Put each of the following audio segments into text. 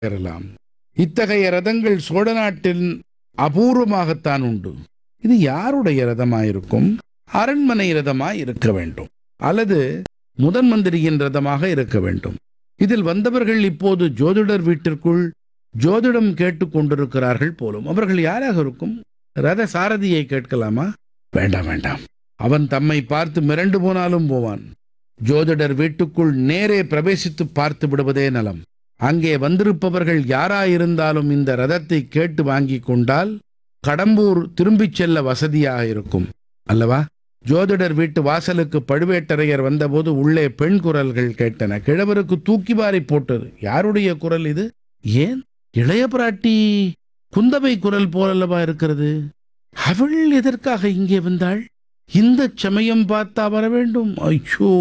பெறலாம் இத்தகைய ரதங்கள் சோழ நாட்டின் அபூர்வமாகத்தான் உண்டு இது யாருடைய ரதமாயிருக்கும் அரண்மனை ரதமாய் இருக்க வேண்டும் அல்லது முதன் மந்திரியின் ரதமாக இருக்க வேண்டும் இதில் வந்தவர்கள் இப்போது ஜோதிடர் வீட்டிற்குள் ஜோதிடம் கேட்டுக் கொண்டிருக்கிறார்கள் போலும் அவர்கள் யாராக இருக்கும் ரத சாரதியை கேட்கலாமா வேண்டாம் வேண்டாம் அவன் தம்மை பார்த்து மிரண்டு போனாலும் போவான் ஜோதிடர் வீட்டுக்குள் நேரே பிரவேசித்து பார்த்து விடுவதே நலம் அங்கே வந்திருப்பவர்கள் யாராயிருந்தாலும் இந்த ரதத்தை கேட்டு வாங்கிக் கொண்டால் கடம்பூர் திரும்பிச் செல்ல வசதியாக இருக்கும் அல்லவா ஜோதிடர் வீட்டு வாசலுக்கு பழுவேட்டரையர் வந்தபோது உள்ளே பெண் குரல்கள் கேட்டன கிழவருக்கு தூக்கி வாரி போட்டது யாருடைய குரல் இது ஏன் இளைய பிராட்டி குந்தவை குரல் போலல்லவா இருக்கிறது அவள் எதற்காக இங்கே வந்தாள் இந்த சமயம் பார்த்தா வர வேண்டும் ஐயோ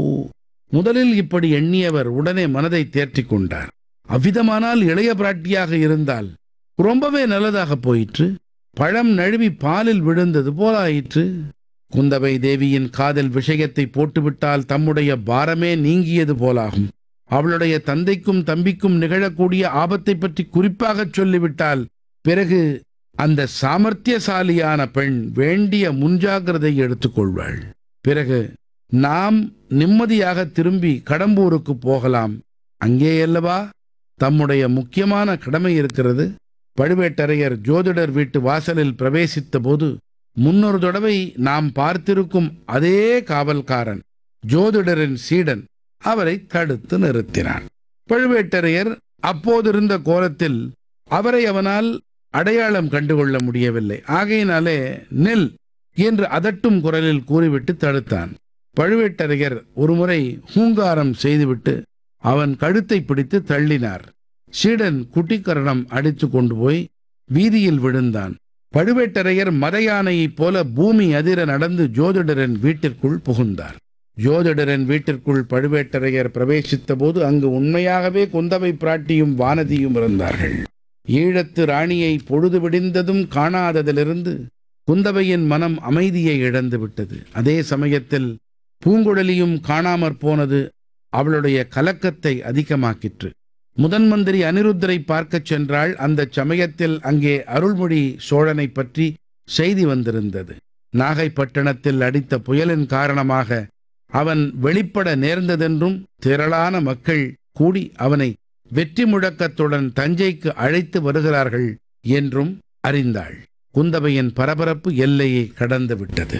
முதலில் இப்படி எண்ணியவர் உடனே மனதை தேர்த்திக் கொண்டார் அவ்விதமானால் இளைய பிராட்டியாக இருந்தால் ரொம்பவே நல்லதாக போயிற்று பழம் நழுவி பாலில் விழுந்தது போலாயிற்று குந்தவை தேவியின் காதல் விஷயத்தை போட்டுவிட்டால் தம்முடைய பாரமே நீங்கியது போலாகும் அவளுடைய தந்தைக்கும் தம்பிக்கும் நிகழக்கூடிய ஆபத்தை பற்றி குறிப்பாகச் சொல்லிவிட்டால் பிறகு அந்த சாமர்த்தியசாலியான பெண் வேண்டிய முன்ஜாகிரதை எடுத்துக்கொள்வாள் பிறகு நாம் நிம்மதியாக திரும்பி கடம்பூருக்கு போகலாம் அங்கேயல்லவா தம்முடைய முக்கியமான கடமை இருக்கிறது பழுவேட்டரையர் ஜோதிடர் வீட்டு வாசலில் பிரவேசித்த போது முன்னொரு தடவை நாம் பார்த்திருக்கும் அதே காவல்காரன் ஜோதிடரின் சீடன் அவரை தடுத்து நிறுத்தினான் பழுவேட்டரையர் அப்போதிருந்த கோலத்தில் அவரை அவனால் அடையாளம் கண்டுகொள்ள முடியவில்லை ஆகையினாலே நெல் என்று அதட்டும் குரலில் கூறிவிட்டு தடுத்தான் பழுவேட்டரையர் ஒருமுறை ஹூங்காரம் செய்துவிட்டு அவன் கழுத்தை பிடித்து தள்ளினார் சீடன் குட்டிக்கரணம் அடித்து கொண்டு போய் வீதியில் விழுந்தான் பழுவேட்டரையர் மதயானையைப் போல பூமி அதிர நடந்து ஜோதிடரின் வீட்டிற்குள் புகுந்தார் ஜோதிடரின் வீட்டிற்குள் பழுவேட்டரையர் பிரவேசித்த போது அங்கு உண்மையாகவே குந்தவை பிராட்டியும் வானதியும் இருந்தார்கள் ஈழத்து ராணியை பொழுது விடிந்ததும் காணாததிலிருந்து குந்தவையின் மனம் அமைதியை இழந்து விட்டது அதே சமயத்தில் பூங்குழலியும் காணாமற் போனது அவளுடைய கலக்கத்தை அதிகமாக்கிற்று முதன் மந்திரி அனிருத்தரை பார்க்கச் சென்றால் அந்த சமயத்தில் அங்கே அருள்மொழி சோழனை பற்றி செய்தி வந்திருந்தது நாகைப்பட்டினத்தில் அடித்த புயலின் காரணமாக அவன் வெளிப்பட நேர்ந்ததென்றும் திரளான மக்கள் கூடி அவனை வெற்றி முழக்கத்துடன் தஞ்சைக்கு அழைத்து வருகிறார்கள் என்றும் அறிந்தாள் குந்தவையின் பரபரப்பு எல்லையை கடந்து விட்டது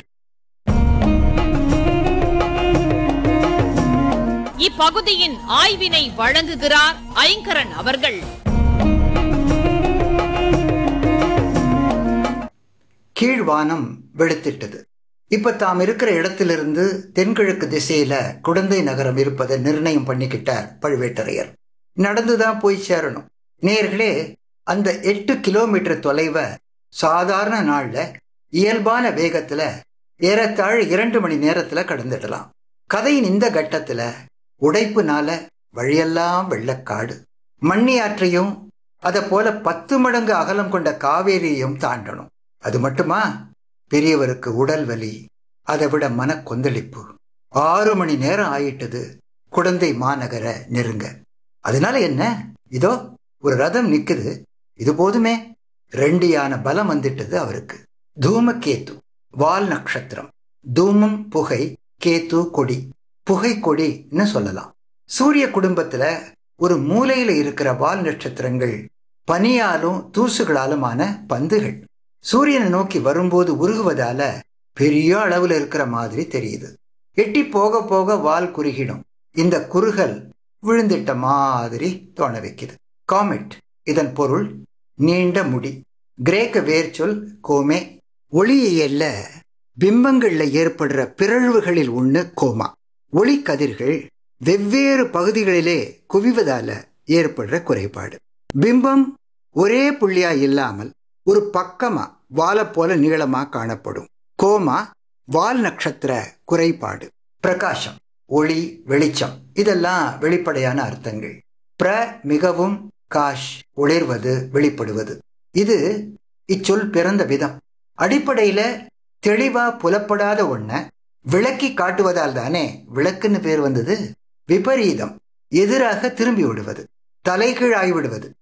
இப்பகுதியின் ஆய்வினை வழங்குகிறார் ஐங்கரன் அவர்கள் கீழ்வானம் வெளுத்திட்டது இப்ப தாம் இருக்கிற இடத்திலிருந்து தென்கிழக்கு திசையில குடந்தை நகரம் இருப்பதை நிர்ணயம் பண்ணிக்கிட்டார் பழுவேட்டரையர் நடந்துதான் போய் சேரணும் நேர்களே அந்த எட்டு கிலோமீட்டர் தொலைவை சாதாரண நாள்ல இயல்பான வேகத்துல ஏறத்தாழ இரண்டு மணி நேரத்துல கடந்துடலாம் கதையின் இந்த கட்டத்துல உடைப்புனால வழியெல்லாம் வெள்ளக்காடு மண்ணி ஆற்றையும் அதை போல பத்து மடங்கு அகலம் கொண்ட காவேரியையும் தாண்டணும் அது மட்டுமா பெரியவருக்கு உடல் வலி அதை விட மன கொந்தளிப்பு ஆறு மணி நேரம் ஆயிட்டது குடந்தை மாநகர நெருங்க அதனால என்ன இதோ ஒரு ரதம் நிக்குது இது போதுமே ரெண்டு யான பலம் வந்துட்டது அவருக்கு தூமகேத்து வால் நட்சத்திரம் தூமம் புகை கேத்து கொடி புகை கொடின்னு சொல்லலாம் சூரிய குடும்பத்துல ஒரு மூலையில இருக்கிற வால் நட்சத்திரங்கள் பனியாலும் தூசுகளாலுமான பந்துகள் சூரியனை நோக்கி வரும்போது உருகுவதால பெரிய அளவுல இருக்கிற மாதிரி தெரியுது எட்டி போக போக வால் குறுகிடும் இந்த குறுகல் விழுந்திட்ட மாதிரி தோண வைக்குது காமெட் இதன் பொருள் நீண்ட முடி கிரேக்க வேர்ச்சொல் கோமே ஒளியியல்ல பிம்பங்கள்ல ஏற்படுற பிறழ்வுகளில் ஒண்ணு கோமா ஒளி கதிர்கள் வெவ்வேறு பகுதிகளிலே குவிவதால ஏற்படுற குறைபாடு பிம்பம் ஒரே புள்ளியா இல்லாமல் ஒரு பக்கமா வாலை போல நீளமா காணப்படும் கோமா வால் நட்சத்திர குறைபாடு பிரகாசம் ஒளி வெளிச்சம் இதெல்லாம் வெளிப்படையான அர்த்தங்கள் பிர மிகவும் காஷ் ஒளிர்வது வெளிப்படுவது இது இச்சொல் பிறந்த விதம் அடிப்படையில தெளிவா புலப்படாத ஒன்ன விளக்கி காட்டுவதால் தானே விளக்குன்னு பேர் வந்தது விபரீதம் எதிராக திரும்பி விடுவது தலைகீழாய் விடுவது